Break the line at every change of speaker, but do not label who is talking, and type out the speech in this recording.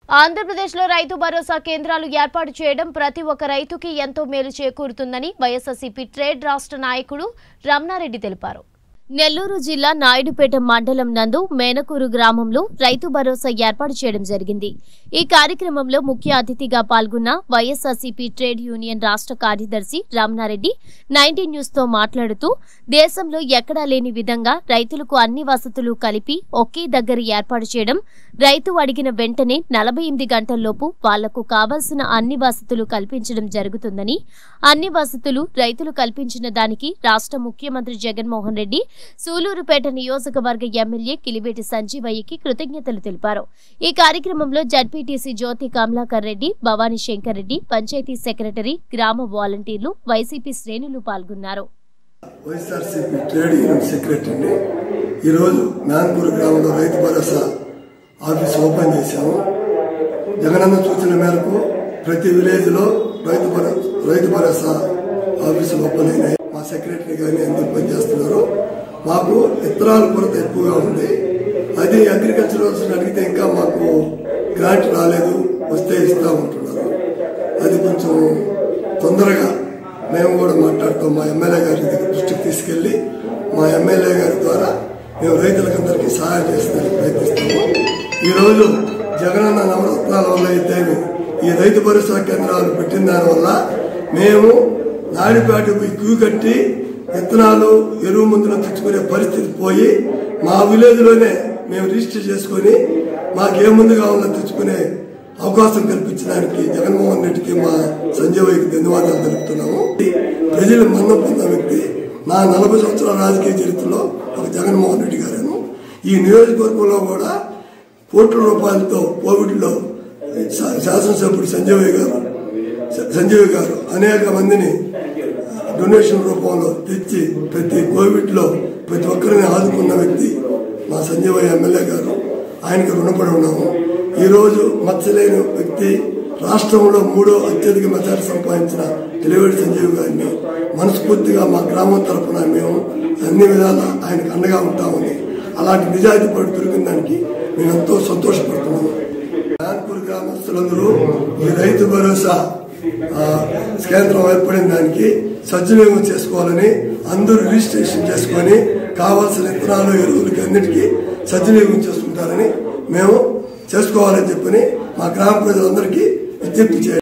ఆంధ్రప్రదేశ్లో రైతు భరోసా కేంద్రాలు ఏర్పాటు చేయడం ప్రతి ఒక్క రైతుకి ఎంతో మేలు చేకూరుతుందని వైఎస్ఆర్సీపీ ట్రేడ్ రాష్ట్ర నాయకుడు రమణారెడ్డి తెలిపారు నెల్లూరు జిల్లా నాయుడుపేట మండలం నందు మేనకూరు గ్రామంలో రైతు భరోసా ఏర్పాటు చేయడం జరిగింది ఈ కార్యక్రమంలో ముఖ్య అతిథిగా పాల్గొన్న వైఎస్ఆర్సీపీ ట్రేడ్ యూనియన్ రాష్ట్ర కార్యదర్శి రమణారెడ్డి నైన్టీన్ న్యూస్ తో మాట్లాడుతూ దేశంలో ఎక్కడా లేని విధంగా రైతులకు అన్ని వసతులు కలిపి ఒకే దగ్గర ఏర్పాటు చేయడం రైతు అడిగిన వెంటనే నలభై ఎనిమిది గంటల్లోపు వాళ్లకు కావాల్సిన అన్ని వసతులు కల్పించడం జరుగుతుందని అన్ని వసతులు రైతులు కల్పించిన దానికి రాష్ట్ర ముఖ్యమంత్రి జగన్మోహన్ రెడ్డి సూలూరుపేట నియోజకవర్గ ఎమ్మెల్యే కిలివేటి సంజీవయ్యకి కృతజ్ఞతలు తెలిపారు ఈ కార్యక్రమంలో జడ్పీటీసీ జ్యోతి కమలాకర్ రెడ్డి భవానీ శంకర్ రెడ్డి పంచాయతీ సెక్రటరీ గ్రామ వాలంటీర్లు వైసీపీ శ్రేణులు పాల్గొన్నారు
వైఎస్ఆర్సీపీ ట్రేడ్ యూనియన్ సెక్రటరీని ఈరోజు నాన్పూర్ గ్రామంలో రైతు భరోసా ఆఫీస్ ఓపెన్ చేశాము జగనన్న సూచన మేరకు ప్రతి విలేజ్ లో రైతు భరోసా రైతు భరోసా ఆఫీసులు ఓపెన్ అయినాయి మా సెక్రటరీ గారిని ఎందుకు పనిచేస్తున్నారు మాకు విత్తనాల కొరత ఎక్కువగా ఉంది అది అగ్రికల్చర్ వాళ్ళని అడిగితే ఇంకా మాకు గ్రాంట్ రాలేదు వస్తే ఇస్తా ఉంటున్నారు అది కొంచెం తొందరగా మేము కూడా మాట్లాడుతాం మా ఎమ్మెల్యే గారి దగ్గర దృష్టికి తీసుకెళ్లి మా ఎమ్మెల్యే గారి ద్వారా మేము రైతులకందరికీ సహాయం చేసేందుకు ప్రయత్నిస్తాము ఈ రోజు జగనన్న నవరత్నాల వల్ల అయితే ఈ రైతు భరోసా కేంద్రాలు పెట్టిన దానివల్ల మేము నాయుడుపేటకు క్యూ కట్టి విత్తనాలు ఎరువు మందులు తెచ్చుకునే పరిస్థితి పోయి మా విలేజ్ లోనే మేము రిజిస్టర్ చేసుకుని మాకు ఏ ముందు కావాలో తెచ్చుకునే అవకాశం కల్పించడానికి జగన్మోహన్ రెడ్డికి మా సంజయ్కి ధన్యవాదాలు తెలుపుతున్నాము ప్రజలు మన్నం పొందిన వ్యక్తి నా నలభై సంవత్సరాల రాజకీయ చరిత్రలో ఒక జగన్మోహన్ రెడ్డి గారేను ఈ నియోజకవర్గంలో కూడా కోట్ల రూపాయలతో కోవిడ్ లో శాసనసభ్యుడు సంజయ్ గారు సంజయ్ గారు అనేక మందిని డొనేషన్ రూపంలో తెచ్చి ప్రతి కోవిడ్ లో ప్రతి ఒక్కరిని ఆదుకున్న వ్యక్తి మా సంజయ్ ఎమ్మెల్యే గారు ఆయనకు రుణపడి ఉన్నాము ఈ రోజు మచ్చలేని వ్యక్తి రాష్ట్రంలో మూడో అత్యధిక మెజార్టీ సంపాదించిన తెలివేడి సంజీవ్ గారిని మనస్ఫూర్తిగా మా గ్రామం తరఫున మేము అన్ని విధాల ఆయనకు అండగా ఉంటామని అలాంటి నిజాయితీ పడి దొరికిన దానికి మేము ఎంతో సంతోషపడుతున్నాము నాన్పూర్ గ్రామస్తులందరూ ఈ రైతు భరోసా ఆ, కేంద్రం ఏర్పడిన దానికి సద్వినియోగం చేసుకోవాలని అందరూ రిజిస్ట్రేషన్ చేసుకొని కావాల్సిన విత్తనాలు ఎరువులకి అన్నిటికీ సద్వినియోగం చేసుకుంటారని మేము చేసుకోవాలని చెప్పని మా గ్రామ ప్రజలందరికీ విజ్ఞప్తి చేయాలి